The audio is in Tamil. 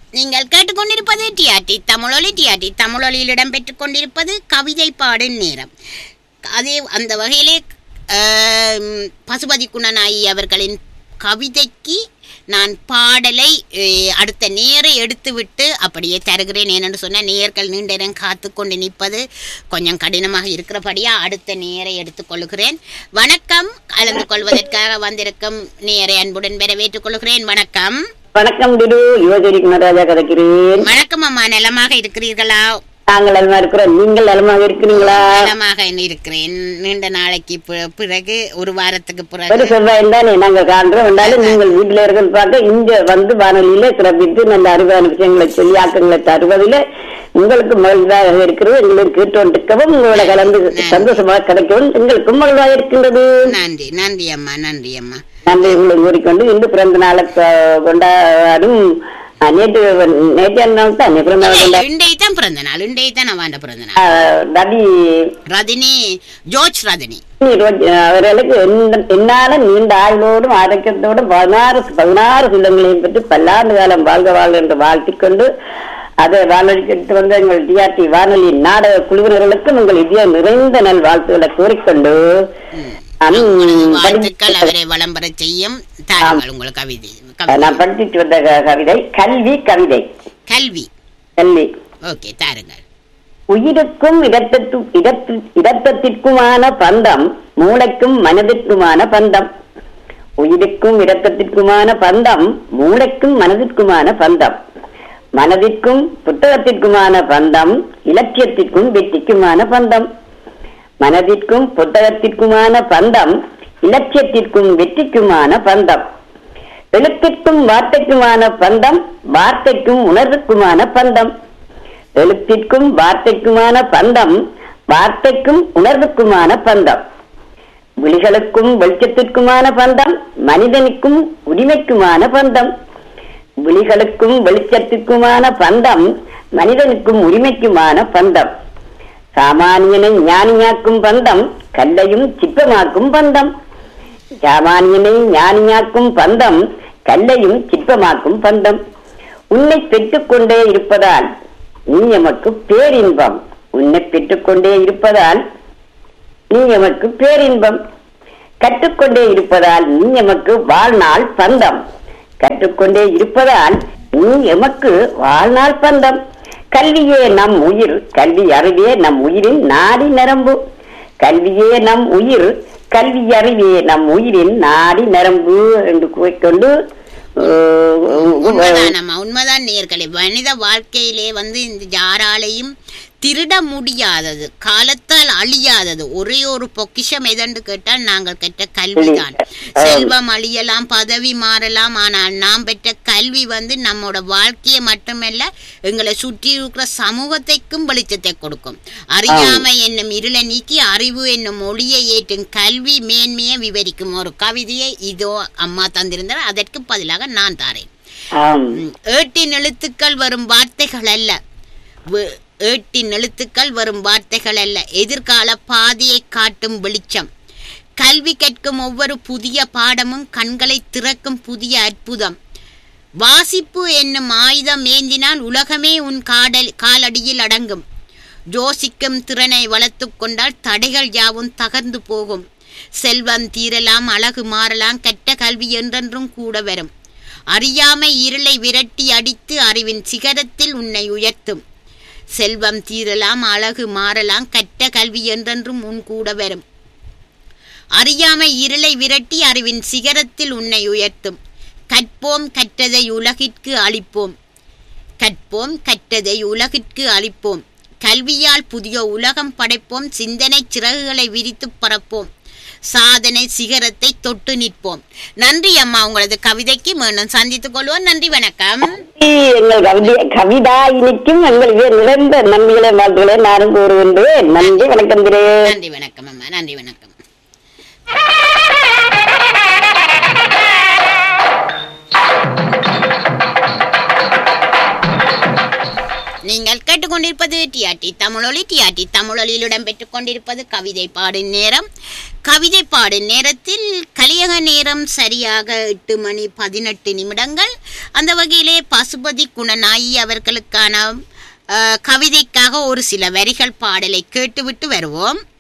நீங்கள் கேட்டுக்கொண்டிருப்பது டிஆர்டி தமிழொலி டிஆர்டி தமிழொலியில் இடம்பெற்றுக் கொண்டிருப்பது கவிதை பாடும் நேரம் அதே அந்த வகையிலே ஆம், பசுபதி குணநாயகி அவர்களின் கவிதைக்கு நான் பாடலை அஹ், அடுத்த நேரை எடுத்துவிட்டு அப்படியே தருகிறேன் ஏனென்று சொன்ன நேர்கள் நீண்ட நேரம் காத்து கொண்டு நிற்பது கொஞ்சம் கடினமாக இருக்கிறபடியா அடுத்த நேரை எடுத்துக்கொள்கிறேன் வணக்கம் கலந்து கொள்வதற்காக வந்திருக்கும் நேரை அன்புடன் வரவேற்றுக் கொள்கிறேன் வணக்கம் வணக்கம் திரு யுவஜரி குணராஜா கதைக்கிறேன் வணக்கம் அம்மா நலமாக இருக்கிறீர்களா நாங்கள் நலமா இருக்கிறோம் நீங்கள் நலமாக இருக்கிறீங்களா நலமாக இருக்கிறேன் நீண்ட நாளைக்கு பி- பிறகு ஒரு வாரத்துக்கு ஒரு பிறகு செவ்வாய் தானே நாங்கள் காண்றோம் என்றாலும் நீங்கள் வீட்டில் இருக்கிறது பார்க்க இங்க வந்து வானொலியில சிறப்பித்து நல்ல அறிவான விஷயங்களை சொல்லி ஆக்கங்களை தருவதில் உங்களுக்கு மகிழ்வாக இருக்கிறது எங்களுக்கு கேட்டோண்டிருக்கவும் உங்களோட கலந்து சந்தோஷமாக கிடைக்கவும் எங்களுக்கும் மகிழ்வாக இருக்கின்றது நன்றி நன்றி அம்மா நன்றி அம்மா நன்றி உங்களை கூறிக்கொண்டு இன்று பிறந்த நாளை கொ- கொண்டாடும் அஹ், நேற்று நேற்று நாள் தான் பிறந்த நாள் கொண்டா இண்டை தான் பிறந்த நாள் இண்டை தான் அவன் பிறந்த நாள் அஹ், ரவி ரதினி ஜோர்ஜ் ரதினி ரோஜ்- அவர்களுக்கு எந்த- என்னால நீண்ட ஆயுளோடும் ஆரோக்கியத்தோடும் பதினாறு பதினாறு சிலங்களையும் பெற்று பல்லாண்டு காலம் வாழ்க வாழ்க என்று வாழ்த்திக் கொண்டு அதை வானொலிக்கு எடுத்து வந்த எங்கள் டிஆர்டி வானொலி நாடக குழுவினர்களுக்கும் உங்கள் இதய நிறைந்த நல் வாழ்த்துக்களை கூறிக்கொண்டு நானும் வாழ்த்துக்கள் படி- அவரை வளம் பெறச் செய்யும் தாருங்கள் உங்கள் கவிதை கவிதை. நான் படிச்சுட்டு வந்த க- கவிதை கல்வி கவிதை கல்வி கல்வி ஓகே தாருங்கள் உயிருக்கும் இடத்தத்து இடத்து இடத்தத்திற்குமான பந்தம் மூளைக்கும் மனதிற்குமான பந்தம் உயிருக்கும் இரத்தத்திற்குமான பந்தம் மூளைக்கும் மனதிற்குமான பந்தம் மனதிற்கும் புத்தகத்திற்குமான பந்தம் இலக்கியத்திற்கும் வெற்றிக்குமான பந்தம் மனதிற்கும் புத்தகத்திற்குமான பந்தம் இலக்கியத்திற்கும் வெற்றிக்குமான பந்தம் எழுத்திற்கும் வார்த்தைக்குமான பந்தம் வார்த்தைக்கும் உணர்வுக்குமான பந்தம் எழுத்திற்கும் வார்த்தைக்குமான பந்தம் வார்த்தைக்கும் உணர்வுக்குமான பந்தம் விழிகளுக்கும் வெளிச்சத்திற்குமான பந்தம் மனிதனுக்கும் உரிமைக்குமான பந்தம் விழிகளுக்கும் வெளிச்சத்திற்குமான பந்தம் மனிதனுக்கும் உரிமைக்குமான பந்தம் சாமானியனை ஞானியாக்கும் பந்தம் கல்லையும் சிற்பமாக்கும் பந்தம் சாமானியனை ஞானியாக்கும் பந்தம் கல்லையும் சிற்பமாக்கும் பந்தம் உன்னை பெற்றுக்கொண்டே இருப்பதால் நீ எமக்கு பேரின்பம் உன்னை பெற்றுக்கொண்டே இருப்பதால் நீ எமக்கு பேரின்பம் கற்றுக்கொண்டே இருப்பதால் நீ எமக்கு வாழ்நாள் பந்தம் கற்றுக்கொண்டே இருப்பதால் நீ எமக்கு வாழ்நாள் பந்தம் கல்வியே நம் உயிர் கல்வி அறிவே நம் உயிரின் நாடி நரம்பு கல்வியே நம் உயிர் கல்வி அறிவே நம் உயிரின் நாடி நரம்பு என்று கூறிக்கொண்டு அஹ், உண்மைதானம்மா உண்மைதான் நேர்களே மனித வாழ்க்கையிலே வந்து இந்த யாராலையும் திருட முடியாதது காலத்தால் அழியாதது ஒரே ஒரு பொக்கிஷம் எதென்று கேட்டால் நாங்கள் பெற்ற கல்விதான் செல்வம் அழியலாம் பதவி மாறலாம் ஆனால் நாம் பெற்ற கல்வி வந்து நம்மோட வாழ்க்கையை மட்டுமல்ல எங்களை சுற்றி இருக்கிற சமூகத்தைக்கும் வெளிச்சத்தை கொடுக்கும் அறியாமை என்னும் இருளை நீக்கி அறிவு என்னும் ஒளியை ஏற்றும் கல்வி மேன்மையை விவரிக்கும் ஒரு கவிதையை இதோ அம்மா தந்திருந்தார் அதற்கு பதிலாக நான் தாரேன் ஆம் ம், ஏட்டின் எழுத்துக்கள் வரும் வார்த்தைகள் அல்ல வே- ஏட்டின் எழுத்துக்கள் வரும் வார்த்தைகள் அல்ல எதிர்கால பாதையை காட்டும் வெளிச்சம் கல்வி கற்கும் ஒவ்வொரு புதிய பாடமும் கண்களை திறக்கும் புதிய அற்புதம் வாசிப்பு என்னும் ஆயுதம் ஏந்தினால் உலகமே உன் காடல் காலடியில் அடங்கும் யோசிக்கும் திறனை வளர்த்துக் கொண்டால் தடைகள் யாவும் தகர்ந்து போகும் செல்வம் தீரலாம் அழகு மாறலாம் கெட்ட கல்வி என்றென்றும் கூட வரும் அறியாமை இருளை விரட்டி அடித்து அறிவின் சிகரத்தில் உன்னை உயர்த்தும் செல்வம் தீரலாம் அழகு மாறலாம் கற்ற கல்வி என்றென்றும் உன் கூட வரும் அறியாமை இருளை விரட்டி அறிவின் சிகரத்தில் உன்னை உயர்த்தும் கற்போம் கற்றதை உலகிற்கு அளிப்போம் கற்போம் கற்றதை உலகிற்கு அளிப்போம் கல்வியால் புதிய உலகம் படைப்போம் சிந்தனை சிறகுகளை விரித்து பரப்போம் சாதனை சிகரத்தை தொட்டு நிற்போம் நன்றி அம்மா உங்களது கவிதைக்கு மீண்டும் சந்தித்துக் கொள்வோம் நன்றி வணக்கம் எங்கள் கவிதை கவிதாயினிக்கும் எங்களுக்கு நிறைந்த நன்றிகளை வாழ்த்துக்களை நானும் கூறுகின்றேன் நன்றி வணக்கம் திரே நன்றி வணக்கம் அம்மா நன்றி வணக்கம் நீங்கள் கேட்டுக்கொண்டிருப்பது டிஆர்டி தமிழொலி டிஆர்டி தமிழொலியில் இடம்பெற்றுக் கொண்டிருப்பது கவிதை பாடும் நேரம் கவிதை பாடும் நேரத்தில் கலியக நேரம் சரியாக எட்டு மணி பதினெட்டு நிமிடங்கள் அந்த வகையிலே பசுபதி குணநாயி அவர்களுக்கான அஹ், கவிதைக்காக ஒரு சில வரிகள் பாடலை கேட்டுவிட்டு வருவோம்